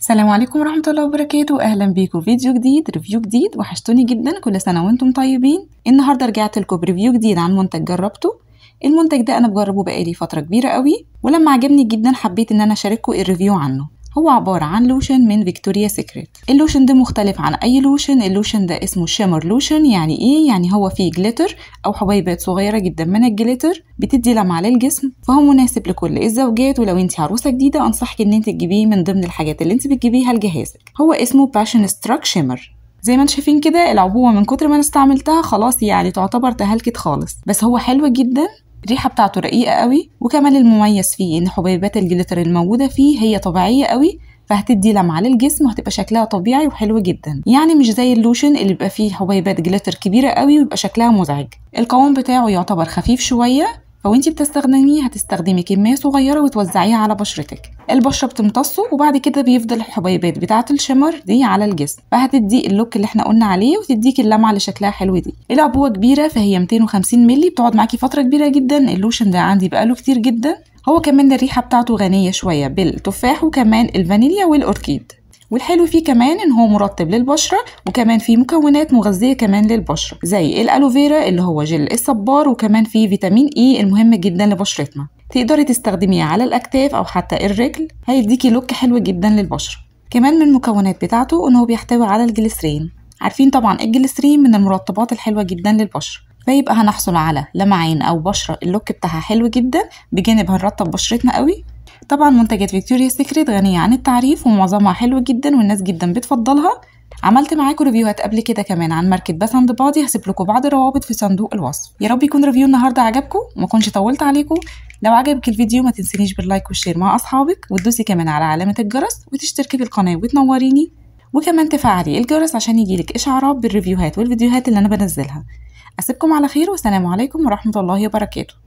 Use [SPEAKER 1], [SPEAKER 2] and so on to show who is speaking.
[SPEAKER 1] السلام عليكم ورحمة الله وبركاته أهلا بيكم فيديو جديد ريفيو جديد وحشتوني جدا كل سنة وانتم طيبين النهاردة رجعت لكم بريفيو جديد عن منتج جربته المنتج ده أنا بجربه بقالي فترة كبيرة قوي ولما عجبني جدا حبيت إن أنا أشارككم الريفيو عنه هو عبارة عن لوشن من فيكتوريا سيكريت اللوشن ده مختلف عن أي لوشن اللوشن ده اسمه شيمر لوشن يعني إيه؟ يعني هو فيه جليتر أو حبيبات صغيرة جدا من الجليتر بتدي لمعة للجسم فهو مناسب لكل الزوجات ولو انت عروسة جديدة أنصحك إن انت تجيبيه من ضمن الحاجات اللي انت بتجيبيها لجهازك هو اسمه باشن ستراك شيمر زي ما انتم شايفين كده العبوة من كتر ما انا استعملتها خلاص يعني تعتبر تهلكت خالص بس هو حلو جدا الريحة بتاعته رقيقة قوي وكمان المميز فيه ان حبيبات الجليتر الموجودة فيه هي طبيعية قوي فهتدي لمعة للجسم وهتبقى شكلها طبيعي وحلو جدا يعني مش زي اللوشن اللي بيبقى فيه حبيبات جليتر كبيرة قوي ويبقى شكلها مزعج القوام بتاعه يعتبر خفيف شوية فوانتي بتستخدميه هتستخدمي كمية صغيرة وتوزعيها على بشرتك البشرة بتمتصه وبعد كده بيفضل الحبيبات بتاعة الشمر دي على الجسم فهتدي اللوك اللي احنا قلنا عليه وتديك اللمعة اللي شكلها حلو دي العبوة كبيرة فهي 250 مللي بتقعد معاكي فترة كبيرة جدا اللوشن ده عندي بقاله كتير جدا هو كمان الريحة بتاعته غنية شوية بالتفاح وكمان الفانيليا والأوركيد والحلو فيه كمان ان هو مرطب للبشره وكمان فيه مكونات مغذيه كمان للبشره زي الالوفيرا اللي هو جل الصبار وكمان فيه فيتامين اي المهم جدا لبشرتنا تقدري تستخدميه على الاكتاف او حتى الرجل هيديكي لوك حلو جدا للبشره كمان من المكونات بتاعته ان هو بيحتوي على الجليسرين عارفين طبعا الجليسرين من المرطبات الحلوه جدا للبشره فيبقى هنحصل على لمعين او بشره اللوك بتاعها حلو جدا بجانب هنرطب بشرتنا قوي طبعا منتجات فيكتوريا سيكريت غنية عن التعريف ومعظمها حلو جدا والناس جدا بتفضلها عملت معاكم ريفيوهات قبل كده كمان عن ماركة باث اند بادي هسيب لكم بعض الروابط في صندوق الوصف يا رب يكون ريفيو النهارده عجبكم وما كنتش طولت عليكم لو عجبك الفيديو ما تنسينيش باللايك والشير مع اصحابك وتدوسي كمان على علامة الجرس وتشتركي في القناة وتنوريني وكمان تفعلي الجرس عشان يجيلك اشعارات بالريفيوهات والفيديوهات اللي انا بنزلها اسيبكم على خير والسلام عليكم ورحمة الله وبركاته